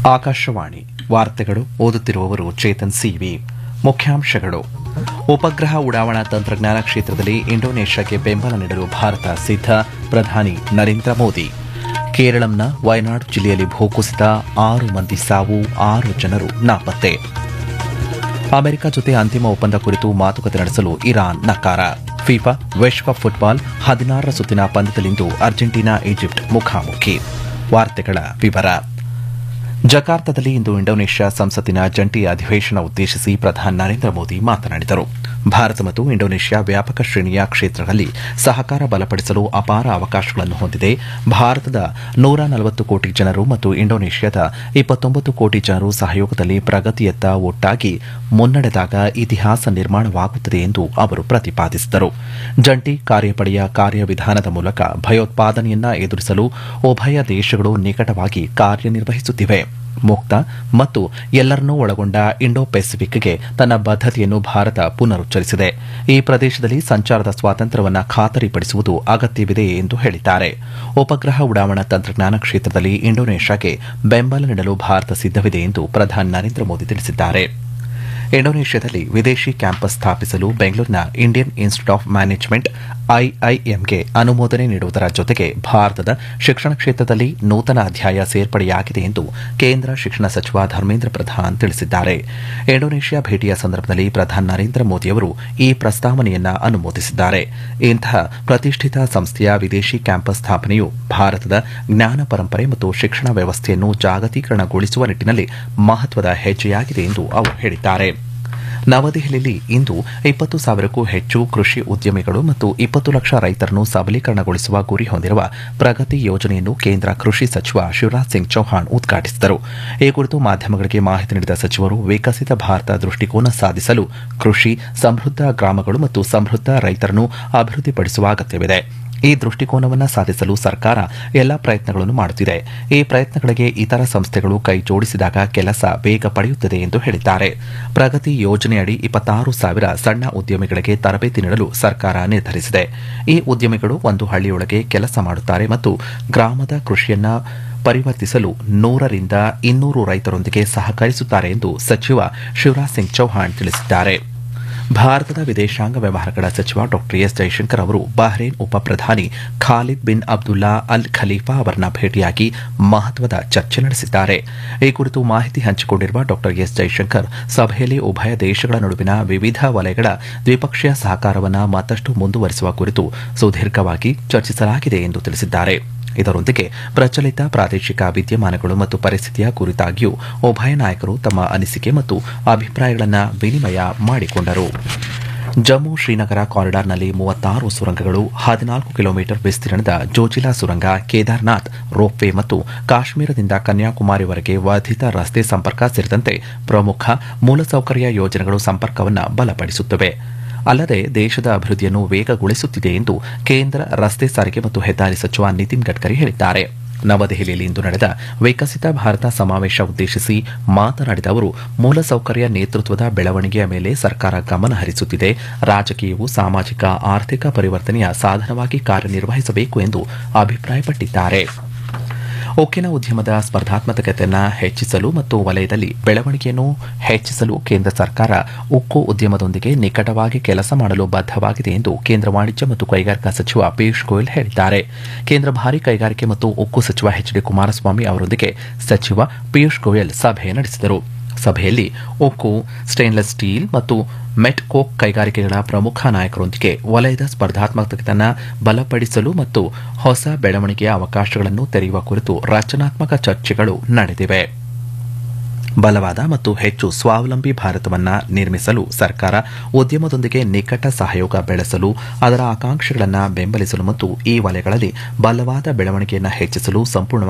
ಆಕಾಶವಾಣಿ ವಾರ್ತೆಗಳು ಓದುತ್ತಿರುವವರು ಚೇತನ್ ಸಿವಿ ಮುಖ್ಯಾಂಶಗಳು ಉಪಗ್ರಹ ಉಡಾವಣಾ ತಂತ್ರಜ್ಞಾನ ಕ್ಷೇತ್ರದಲ್ಲಿ ಇಂಡೋನೇಷ್ಯಾಗೆ ಬೆಂಬಲ ನೀಡಲು ಭಾರತ ಸಿದ್ಧ ಪ್ರಧಾನಿ ನರೇಂದ್ರ ಮೋದಿ ಕೇರಳಂನ ವಯನಾಡ್ ಜಿಲ್ಲೆಯಲ್ಲಿ ಭೂಕುಸಿತ ಆರು ಮಂದಿ ಸಾವು ಆರು ಜನರು ನಾಪತ್ತೆ ಅಮೆರಿಕ ಜೊತೆ ಅಂತಿಮ ಒಪ್ಪಂದ ಕುರಿತು ಮಾತುಕತೆ ನಡೆಸಲು ಇರಾನ್ ನಕಾರ ಫಿಫಾ ವಿಶ್ವಕಪ್ ಫುಟ್ಬಾಲ್ ಹದಿನಾರರ ಸುತ್ತಿನ ಪಂದ್ಯದಲ್ಲಿಂದು ಅರ್ಜೆಂಟೀನಾ ಈಜಿಪ್ಟ್ ಮುಖಾಮುಖಿ ವಾರ್ತೆಗಳ ವಿವರ ಜಕಾರ್ತದಲ್ಲಿ ಇಂದು ಇಂಡೋನೇಷ್ಯಾ ಸಂಸತ್ತಿನ ಜಂಟಿ ಅಧಿವೇಶನ ಉದ್ದೇಶಿಸಿ ಪ್ರಧಾನಿ ನರೇಂದ್ರ ಮೋದಿ ಮಾತನಾಡಿದರು ಭಾರತ ಮತ್ತು ಇಂಡೋನೇಷ್ಯಾ ವ್ಯಾಪಕ ಶ್ರೇಣಿಯ ಕ್ಷೇತ್ರಗಳಲ್ಲಿ ಸಹಕಾರ ಬಲಪಡಿಸಲು ಅಪಾರ ಅವಕಾಶಗಳನ್ನು ಹೊಂದಿದೆ ಭಾರತದ ನೂರ ನಲವತ್ತು ಕೋಟಿ ಜನರು ಮತ್ತು ಇಂಡೋನೇಷ್ಯಾದ ಇಪ್ಪತ್ತೊಂಬತ್ತು ಕೋಟಿ ಜನರು ಸಹಯೋಗದಲ್ಲಿ ಪ್ರಗತಿಯತ್ತ ಒಟ್ಟಾಗಿ ಮುನ್ನಡೆದಾಗ ಇತಿಹಾಸ ನಿರ್ಮಾಣವಾಗುತ್ತದೆ ಎಂದು ಅವರು ಪ್ರತಿಪಾದಿಸಿದರು ಜಂಟಿ ಕಾರ್ಯಪಡೆಯ ಕಾರ್ಯವಿಧಾನದ ಮೂಲಕ ಭಯೋತ್ಪಾದನೆಯನ್ನ ಎದುರಿಸಲು ಉಭಯ ದೇಶಗಳು ನಿಕಟವಾಗಿ ಕಾರ್ಯನಿರ್ವಹಿಸುತ್ತಿವೆ ಮುಕ್ತ ಮತ್ತು ಎಲ್ಲರನ್ನೂ ಒಳಗೊಂಡ ಇಂಡೋ ಪೆಸಿಫಿಕ್ಗೆ ತನ್ನ ಬದ್ಧತೆಯನ್ನು ಭಾರತ ಪುನರುಚ್ಚರಿಸಿದೆ ಈ ಪ್ರದೇಶದಲ್ಲಿ ಸಂಚಾರದ ಸ್ವಾತಂತ್ರ್ಯವನ್ನು ಖಾತರಿಪಡಿಸುವುದು ಅಗತ್ಯವಿದೆ ಎಂದು ಹೇಳಿದ್ದಾರೆ ಉಪಗ್ರಹ ಉಡಾವಣಾ ತಂತ್ರಜ್ಞಾನ ಕ್ಷೇತ್ರದಲ್ಲಿ ಇಂಡೋನೇಷ್ಯಾಗೆ ಬೆಂಬಲ ನೀಡಲು ಭಾರತ ಸಿದ್ದವಿದೆ ಎಂದು ಪ್ರಧಾನಿ ನರೇಂದ್ರ ಮೋದಿ ತಿಳಿಸಿದ್ದಾರೆ ಇಂಡೋನೇಷ್ಯಾದಲ್ಲಿ ವಿದೇಶಿ ಕ್ಯಾಂಪಸ್ ಸ್ಥಾಪಿಸಲು ಬೆಂಗಳೂರಿನ ಇಂಡಿಯನ್ ಇನ್ಸ್ಟಿಟ್ಯೂಟ್ ಆಫ್ ಮ್ಯಾನೇಜ್ಮೆಂಟ್ ಐಐಎಂಗೆ ಅನುಮೋದನೆ ನೀಡುವುದರ ಜೊತೆಗೆ ಭಾರತದ ಶಿಕ್ಷಣ ಕ್ಷೇತ್ರದಲ್ಲಿ ನೂತನ ಅಧ್ಯಾಯ ಸೇರ್ಪಡೆಯಾಗಿದೆ ಎಂದು ಕೇಂದ್ರ ಶಿಕ್ಷಣ ಸಚಿವ ಧರ್ಮೇಂದ್ರ ಪ್ರಧಾನ್ ತಿಳಿಸಿದ್ದಾರೆ ಇಂಡೋನೇಷ್ಯಾ ಭೇಟಿಯ ಸಂದರ್ಭದಲ್ಲಿ ಪ್ರಧಾನಿ ನರೇಂದ್ರ ಮೋದಿಯವರು ಈ ಪ್ರಸ್ತಾವನೆಯನ್ನ ಅನುಮೋದಿಸಿದ್ದಾರೆ ಇಂತಹ ಪ್ರತಿಷ್ಠಿತ ಸಂಸ್ಥೆಯ ವಿದೇಶಿ ಕ್ಯಾಂಪಸ್ ಸ್ಥಾಪನೆಯು ಭಾರತದ ಜ್ಞಾನ ಪರಂಪರೆ ಮತ್ತು ಶಿಕ್ಷಣ ವ್ಯವಸ್ಥೆಯನ್ನು ಜಾಗತೀಕರಣಗೊಳಿಸುವ ನಿಟ್ಟಿನಲ್ಲಿ ಮಹತ್ವದ ಹೆಜ್ಜೆಯಾಗಿದೆ ಎಂದು ಅವರು ಹೇಳಿದ್ದಾರೆ ನವದೆಹಲಿಯಲ್ಲಿ ಇಂದು ಇಪ್ಪತ್ತು ಸಾವಿರಕ್ಕೂ ಹೆಚ್ಚು ಕೃಷಿ ಉದ್ಯಮಿಗಳು ಮತ್ತು ಇಪ್ಪತ್ತು ಲಕ್ಷ ರೈತರನ್ನು ಸಬಲೀಕರಣಗೊಳಿಸುವ ಗುರಿ ಹೊಂದಿರುವ ಪ್ರಗತಿ ಯೋಜನೆಯನ್ನು ಕೇಂದ್ರ ಕೃಷಿ ಸಚಿವ ಶಿವರಾಜ್ ಸಿಂಗ್ ಚೌಹಾಣ್ ಉದ್ಘಾಟಿಸಿದರು ಈ ಕುರಿತು ಮಾಧ್ಯಮಗಳಿಗೆ ಮಾಹಿತಿ ನೀಡಿದ ಸಚಿವರು ವಿಕಸಿತ ಭಾರತ ದೃಷ್ಟಿಕೋನ ಸಾಧಿಸಲು ಕೃಷಿ ಸಮೃದ್ಧ ಗ್ರಾಮಗಳು ಮತ್ತು ಸಮೃದ್ಧ ರೈತರನ್ನು ಅಭಿವೃದ್ಧಿಪಡಿಸುವ ಅಗತ್ಯವಿದೆ ಈ ದೃಷ್ಟಿಕೋನವನ್ನು ಸಾಧಿಸಲು ಸರ್ಕಾರ ಎಲ್ಲ ಪ್ರಯತ್ನಗಳನ್ನು ಮಾಡುತ್ತಿದೆ ಈ ಪ್ರಯತ್ನಗಳಿಗೆ ಇತರ ಸಂಸ್ಥೆಗಳು ಕೈ ಜೋಡಿಸಿದಾಗ ಕೆಲಸ ಬೇಗ ಪಡೆಯುತ್ತದೆ ಎಂದು ಹೇಳಿದ್ದಾರೆ ಪ್ರಗತಿ ಯೋಜನೆಯಡಿ ಇಪ್ಪತ್ತಾರು ಸಾವಿರ ಸಣ್ಣ ಉದ್ಯಮಿಗಳಿಗೆ ತರಬೇತಿ ನೀಡಲು ಸರ್ಕಾರ ನಿರ್ಧರಿಸಿದೆ ಈ ಉದ್ಯಮಿಗಳು ಒಂದು ಹಳ್ಳಿಯೊಳಗೆ ಕೆಲಸ ಮಾಡುತ್ತಾರೆ ಮತ್ತು ಗ್ರಾಮದ ಕೃಷಿಯನ್ನ ಪರಿವರ್ತಿಸಲು ನೂರರಿಂದ ಇನ್ನೂರು ರೈತರೊಂದಿಗೆ ಸಹಕರಿಸುತ್ತಾರೆ ಎಂದು ಸಚಿವ ಶಿವರಾಜ್ ಸಿಂಗ್ ಚೌಹಾಣ್ ತಿಳಿಸಿದ್ದಾರೆ ಭಾರತದ ವಿದೇಶಾಂಗ ವ್ಯವಹಾರಗಳ ಸಚಿವ ಡಾ ಎಸ್ ಜೈಶಂಕರ್ ಅವರು ಬಹ್ರೇನ್ ಉಪ ಪ್ರಧಾನಿ Khalid bin Abdullah Al Khalifa ಅವರನ್ನ ಭೇಟಿಯಾಗಿ ಮಹತ್ವದ ಚರ್ಚೆ ನಡೆಸಿದ್ದಾರೆ ಈ ಕುರಿತು ಮಾಹಿತಿ ಹಂಚಿಕೊಂಡಿರುವ ಡಾ ಎಸ್ ಜೈಶಂಕರ್ ಸಭೆಯಲ್ಲಿ ಉಭಯ ದೇಶಗಳ ನಡುವಿನ ವಿವಿಧ ವಲಯಗಳ ದ್ವಿಪಕ್ಷೀಯ ಸಹಕಾರವನ್ನು ಮತ್ತಷ್ಟು ಮುಂದುವರಿಸುವ ಕುರಿತು ಸುದೀರ್ಘವಾಗಿ ಚರ್ಚಿಸಲಾಗಿದೆ ಎಂದು ತಿಳಿಸಿದ್ದಾರೆ ಇದರೊಂದಿಗೆ ಪ್ರಚಲಿತ ಪ್ರಾದೇಶಿಕ ವಿದ್ಯಮಾನಗಳು ಮತ್ತು ಪರಿಸ್ಥಿತಿಯ ಕುರಿತಾಗಿಯೂ ಉಭಯ ನಾಯಕರು ತಮ್ಮ ಅನಿಸಿಕೆ ಮತ್ತು ಅಭಿಪ್ರಾಯಗಳನ್ನು ವಿನಿಮಯ ಮಾಡಿಕೊಂಡರು ಜಮ್ಮು ಶ್ರೀನಗರ ಕಾರಿಡಾರ್ನಲ್ಲಿ ಮೂವತ್ತಾರು ಸುರಂಗಗಳು ಹದಿನಾಲ್ಕು ಕಿಲೋಮೀಟರ್ ವಿಸ್ತೀರ್ಣದ ಜೋಜಿಲಾ ಸುರಂಗ ಕೇದಾರ್ನಾಥ್ ರೋಪ್ವೇ ಮತ್ತು ಕಾಶ್ಮೀರದಿಂದ ಕನ್ಯಾಕುಮಾರಿವರೆಗೆ ವರ್ಧಿತ ರಸ್ತೆ ಸಂಪರ್ಕ ಸೇರಿದಂತೆ ಪ್ರಮುಖ ಮೂಲಸೌಕರ್ಯ ಯೋಜನೆಗಳು ಸಂಪರ್ಕವನ್ನು ಬಲಪಡಿಸುತ್ತವೆ ಅಲ್ಲದೆ ದೇಶದ ಅಭಿವೃದ್ಧಿಯನ್ನು ವೇಗಗೊಳಿಸುತ್ತಿದೆ ಎಂದು ಕೇಂದ್ರ ರಸ್ತೆ ಸಾರಿಗೆ ಮತ್ತು ಹೆದ್ದಾರಿ ಸಚಿವ ನಿತಿನ್ ಗಡ್ಕರಿ ಹೇಳಿದ್ದಾರೆ ನವದೆಹಲಿಯಲ್ಲಿ ಇಂದು ನಡೆದ ವಿಕಸಿತ ಭಾರತ ಸಮಾವೇಶ ಉದ್ದೇಶಿಸಿ ಮಾತನಾಡಿದ ಅವರು ಮೂಲಸೌಕರ್ಯ ನೇತೃತ್ವದ ಬೆಳವಣಿಗೆಯ ಮೇಲೆ ಸರ್ಕಾರ ಗಮನ ಹರಿಸುತ್ತಿದೆ ರಾಜಕೀಯವು ಸಾಮಾಜಿಕ ಆರ್ಥಿಕ ಪರಿವರ್ತನೆಯ ಸಾಧನವಾಗಿ ಕಾರ್ಯನಿರ್ವಹಿಸಬೇಕು ಎಂದು ಅಭಿಪ್ರಾಯಪಟ್ಟಿದ್ದಾರೆ ಉಕ್ಕಿನ ಉದ್ಯಮದ ಸ್ಪರ್ಧಾತ್ಮಕತೆಯನ್ನು ಹೆಚ್ಚಿಸಲು ಮತ್ತು ವಲಯದಲ್ಲಿ ಬೆಳವಣಿಗೆಯನ್ನು ಹೆಚ್ಚಿಸಲು ಕೇಂದ್ರ ಸರ್ಕಾರ ಉಕ್ಕು ಉದ್ಯಮದೊಂದಿಗೆ ನಿಕಟವಾಗಿ ಕೆಲಸ ಮಾಡಲು ಬದ್ಧವಾಗಿದೆ ಎಂದು ಕೇಂದ್ರ ವಾಣಿಜ್ಯ ಮತ್ತು ಕೈಗಾರಿಕಾ ಸಚಿವ ಪಿಯೂಷ್ ಗೋಯಲ್ ಹೇಳಿದ್ದಾರೆ ಕೇಂದ್ರ ಭಾರಿ ಕೈಗಾರಿಕೆ ಮತ್ತು ಉಕ್ಕು ಸಚಿವ ಎಚ್ ಡಿ ಕುಮಾರಸ್ವಾಮಿ ಅವರೊಂದಿಗೆ ಸಚಿವ ಪಿಯೂಷ್ ಗೋಯಲ್ ಸಭೆ ನಡೆಸಿದರು ಸಭೆಯಲ್ಲಿ ಉಕ್ಕು ಸ್ಟೇನ್ಲೆಸ್ ಸ್ಟೀಲ್ ಮತ್ತು ಮೆಟ್ ಕೋಕ್ ಕೈಗಾರಿಕೆಗಳ ಪ್ರಮುಖ ನಾಯಕರೊಂದಿಗೆ ವಲಯದ ಸ್ಪರ್ಧಾತ್ಮಕತೆಯನ್ನು ಬಲಪಡಿಸಲು ಮತ್ತು ಹೊಸ ಬೆಳವಣಿಗೆಯ ಅವಕಾಶಗಳನ್ನು ತೆರೆಯುವ ಕುರಿತು ರಚನಾತ್ಮಕ ಚರ್ಚೆಗಳು ನಡೆದಿವೆ ಬಲವಾದ ಮತ್ತು ಹೆಚ್ಚು ಸ್ವಾವಲಂಬಿ ಭಾರತವನ್ನ ನಿರ್ಮಿಸಲು ಸರ್ಕಾರ ಉದ್ಯಮದೊಂದಿಗೆ ನಿಕಟ ಸಹಯೋಗ ಬೆಳೆಸಲು ಅದರ ಆಕಾಂಕ್ಷೆಗಳನ್ನು ಬೆಂಬಲಿಸಲು ಮತ್ತು ಈ ವಲಯಗಳಲ್ಲಿ ಬಲವಾದ ಬೆಳವಣಿಗೆಯನ್ನು ಹೆಚ್ಚಿಸಲು ಸಂಪೂರ್ಣ